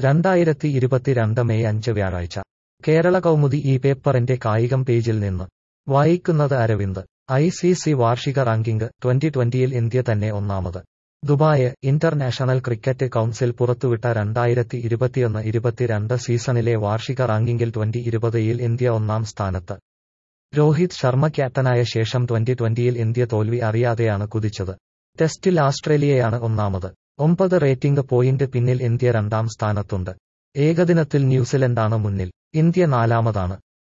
രണ്ടായിരത്തി ഇരുപത്തിരണ്ട് മെയ് അഞ്ച് വ്യാഴാഴ്ച കേരള കൗമുദി ഈ പേപ്പറിന്റെ കായികം പേജിൽ നിന്ന് വായിക്കുന്നത് അരവിന്ദ് ഐ സി സി വാർഷിക റാങ്കിംഗ് ട്വന്റി ട്വന്റിയിൽ ഇന്ത്യ തന്നെ ഒന്നാമത് ദുബായ് ഇന്റർനാഷണൽ ക്രിക്കറ്റ് കൗൺസിൽ പുറത്തുവിട്ട രണ്ടായിരത്തി ഇരുപത്തിയൊന്ന് ഇരുപത്തിരണ്ട് സീസണിലെ വാർഷിക റാങ്കിംഗിൽ ട്വന്റി ഇരുപതിൽ ഇന്ത്യ ഒന്നാം സ്ഥാനത്ത് രോഹിത് ശർമ്മ ക്യാപ്റ്റനായ ശേഷം ട്വന്റി ട്വന്റിയിൽ ഇന്ത്യ തോൽവി അറിയാതെയാണ് കുതിച്ചത് ടെസ്റ്റിൽ ആസ്ട്രേലിയയാണ് ഒന്നാമത് ഒമ്പത് റേറ്റിംഗ് പോയിന്റ് പിന്നിൽ ഇന്ത്യ രണ്ടാം സ്ഥാനത്തുണ്ട് ഏകദിനത്തിൽ ന്യൂസിലൻഡാണ് മുന്നിൽ ഇന്ത്യ നാലാമതാണ്